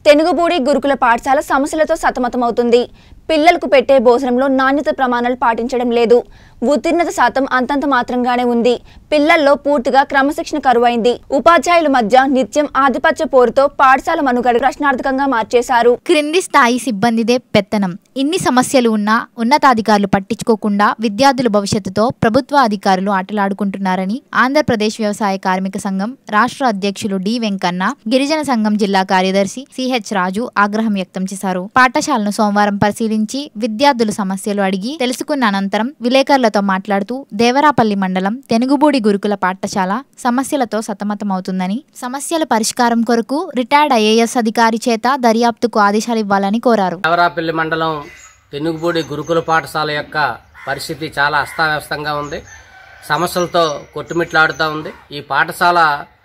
తెనుగుబూడి గురుకుల పాఠశాల సమస్యలతో సతమతమవుతుంది పిల్లలకు పెట్టే భోజనంలో నాణ్యత ప్రమాణాలు పాటించడం లేదు ఉత్తీర్ణత శాతం అంతంత మాత్రంగానే ఉంది పిల్లల్లో పూర్తిగా క్రమశిక్షణ కరువైంది ఉపాధ్యాయుల మధ్య నిత్యం ఆధిపత్య పోరుతో పాఠశాల మనుగడ ప్రశ్నార్థకంగా మార్చేశారు క్రింది స్థాయి సిబ్బందిదే పెత్తనం ఇన్ని సమస్యలు ఉన్నా ఉన్నతాధికారులు పట్టించుకోకుండా విద్యార్థుల భవిష్యత్తుతో ప్రభుత్వ అధికారులు ఆటలాడుకుంటున్నారని ఆంధ్రప్రదేశ్ వ్యవసాయ కార్మిక సంఘం రాష్ట్ర అధ్యక్షులు డి వెంకన్న గిరిజన సంఘం జిల్లా కార్యదర్శి సిహెచ్ రాజు ఆగ్రహం వ్యక్తం చేశారు పాఠశాలను సోమవారం పరిశీలించి విద్యార్థుల సమస్యలు అడిగి తెలుసుకున్న అనంతరం విలేకరులతో మాట్లాడుతూ దేవరాపల్లి మండలం తెనుగుబూడి గురుకుల పాఠశాల సమస్యలతో సతమతమవుతుందని సమస్యల పరిష్కారం కొరకు రిటైర్డ్ ఐఏఎస్ అధికారి చేత దర్యాప్తుకు ఆదేశాలు ఇవ్వాలని కోరారు దేవరాపల్లి మండలం తెనుగుబూడి గురుకుల పాఠశాల యొక్క పరిస్థితి చాలా అస్తావ్యస్తంగా ఉంది సమస్యలతో కొట్టుమిట్లాడుతూ ఉంది ఈ పాఠశాల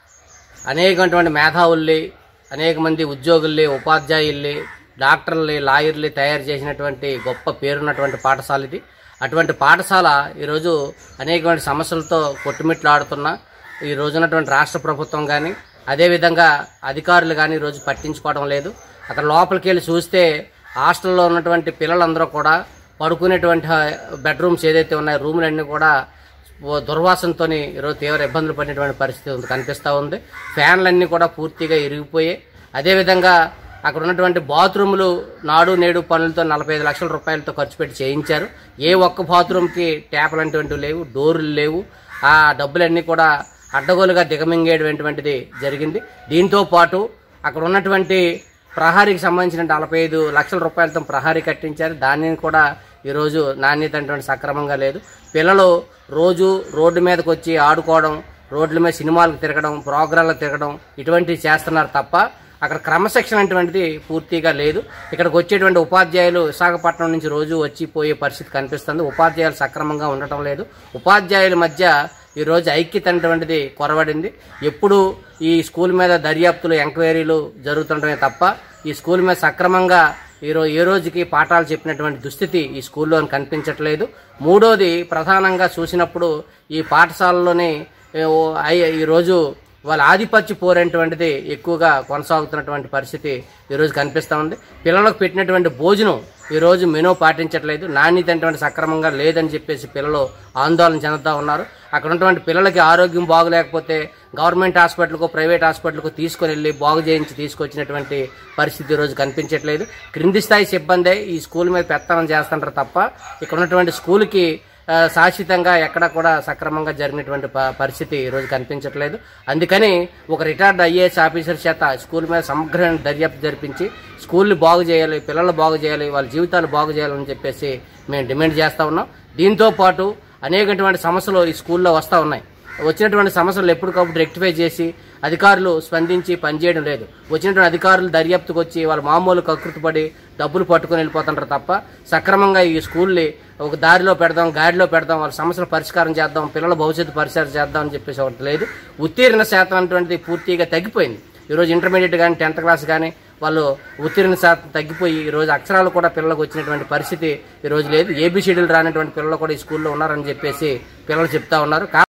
అనేకటువంటి మేధావుల్ని అనేక మంది ఉద్యోగుల్ని ఉపాధ్యాయుల్ని డాక్టర్లని లాయర్లు తయారు చేసినటువంటి గొప్ప పేరున్నటువంటి పాఠశాల ఇది అటువంటి పాఠశాల ఈరోజు అనేకమైన సమస్యలతో కొట్టుమిట్లాడుతున్న ఈ రోజున్నటువంటి రాష్ట్ర ప్రభుత్వం కానీ అదేవిధంగా అధికారులు కానీ ఈరోజు పట్టించుకోవడం లేదు అక్కడ లోపలికి వెళ్ళి చూస్తే హాస్టల్లో ఉన్నటువంటి పిల్లలందరూ కూడా పడుకునేటువంటి బెడ్రూమ్స్ ఏదైతే ఉన్నాయో రూములన్నీ కూడా ఓ దుర్వాసనతో ఈరోజు తీవ్ర ఇబ్బందులు పడినటువంటి పరిస్థితి ఉంది కనిపిస్తూ ఉంది ఫ్యాన్లన్నీ కూడా పూర్తిగా ఇరిగిపోయాయి అదేవిధంగా అక్కడ ఉన్నటువంటి బాత్రూములు నాడు నేడు పనులతో నలభై ఐదు లక్షల రూపాయలతో ఖర్చు పెట్టి చేయించారు ఏ ఒక్క బాత్రూమ్కి ట్యాప్లు అటువంటివి లేవు డోర్లు లేవు ఆ డబ్బులన్నీ కూడా అడ్డగోలుగా దిగమింగేటువంటిది జరిగింది దీంతో పాటు అక్కడ ఉన్నటువంటి ప్రహారీకి సంబంధించిన నలభై ఐదు లక్షల రూపాయలతో ప్రహారీ కట్టించారు దానిని కూడా ఈరోజు నాణ్యత అనేటువంటి సక్రమంగా లేదు పిల్లలు రోజు రోడ్డు మీదకి వచ్చి ఆడుకోవడం రోడ్ల మీద సినిమాలకు తిరగడం ప్రోగ్రాంలకు తిరగడం ఇటువంటివి చేస్తున్నారు తప్ప అక్కడ క్రమశిక్షణ అటువంటిది పూర్తిగా లేదు ఇక్కడికి వచ్చేటువంటి ఉపాధ్యాయులు విశాఖపట్నం నుంచి రోజు వచ్చి పోయే పరిస్థితి కనిపిస్తుంది ఉపాధ్యాయులు సక్రమంగా ఉండటం లేదు ఉపాధ్యాయుల మధ్య ఈ రోజు ఐక్యత అనేటువంటిది కొరవడింది ఎప్పుడు ఈ స్కూల్ మీద దర్యాప్తులు ఎంక్వైరీలు జరుగుతుండటమే తప్ప ఈ స్కూల్ మీద సక్రమంగా ఈ రో ఏ రోజుకి పాఠాలు చెప్పినటువంటి దుస్థితి ఈ స్కూల్లో కనిపించట్లేదు మూడోది ప్రధానంగా చూసినప్పుడు ఈ పాఠశాలలోనే ఏ, ఓ ఐ- ఈరోజు వాళ్ళ ఆధిపత్య పోరేటువంటిది ఎక్కువగా కొనసాగుతున్నటువంటి పరిస్థితి ఈరోజు కనిపిస్తూ ఉంది పిల్లలకు పెట్టినటువంటి భోజనం ఈరోజు మెనూ పాటించట్లేదు నాణ్యత అనేటువంటి సక్రమంగా లేదని చెప్పేసి పిల్లలు ఆందోళన చెందుతూ ఉన్నారు అక్కడ ఉన్నటువంటి పిల్లలకి ఆరోగ్యం బాగలేకపోతే గవర్నమెంట్ హాస్పిటల్కు ప్రైవేట్ హాస్పిటల్కు తీసుకొని వెళ్ళి బాగు చేయించి తీసుకొచ్చినటువంటి పరిస్థితి ఈరోజు కనిపించట్లేదు క్రింది స్థాయి సిబ్బందే ఈ స్కూల్ మీద పెత్తనం చేస్తుంటారు తప్ప ఇక్కడ ఉన్నటువంటి స్కూల్కి ఆ, శాశ్వతంగా ఎక్కడ కూడా సక్రమంగా జరిగినటువంటి ప- పరిస్థితి ఈరోజు కనిపించట్లేదు అందుకని ఒక రిటైర్డ్ ఐఏఎస్ ఆఫీసర్ చేత స్కూల్ మీద సమగ్రమైన దర్యాప్తు జరిపించి స్కూల్ని బాగు చేయాలి పిల్లలు బాగు చేయాలి వాళ్ళ జీవితాలు బాగు చేయాలని చెప్పేసి మేము డిమాండ్ చేస్తూ ఉన్నాం దీంతో పాటు అనేకటువంటి సమస్యలు ఈ స్కూల్లో వస్తూ ఉన్నాయి వచ్చినటువంటి సమస్యలు ఎప్పటికప్పుడు రెక్టిఫై చేసి అధికారులు స్పందించి పనిచేయడం లేదు వచ్చినటువంటి అధికారులు దర్యాప్తుకు వచ్చి వాళ్ళ మామూలు కకృతిపడి డబ్బులు పట్టుకొని వెళ్ళిపోతుంటారు తప్ప సక్రమంగా ఈ స్కూల్ని ఒక దారిలో పెడదాం గాడిలో పెడదాం వాళ్ళ సమస్యల పరిష్కారం చేద్దాం పిల్లల భవిష్యత్తు పరిష్కారం చేద్దాం అని చెప్పేసి ఒకటి లేదు ఉత్తీర్ణ శాతం అటువంటిది పూర్తిగా తగ్గిపోయింది ఈరోజు ఇంటర్మీడియట్ కానీ టెన్త్ క్లాస్ కానీ వాళ్ళు ఉత్తీర్ణ శాతం తగ్గిపోయి ఈ రోజు అక్షరాలు కూడా పిల్లలకు వచ్చినటువంటి పరిస్థితి ఈ రోజు లేదు ఏబిసిడీలు రానటువంటి పిల్లలు కూడా ఈ స్కూల్లో ఉన్నారని చెప్పేసి పిల్లలు చెప్తా ఉన్నారు కా-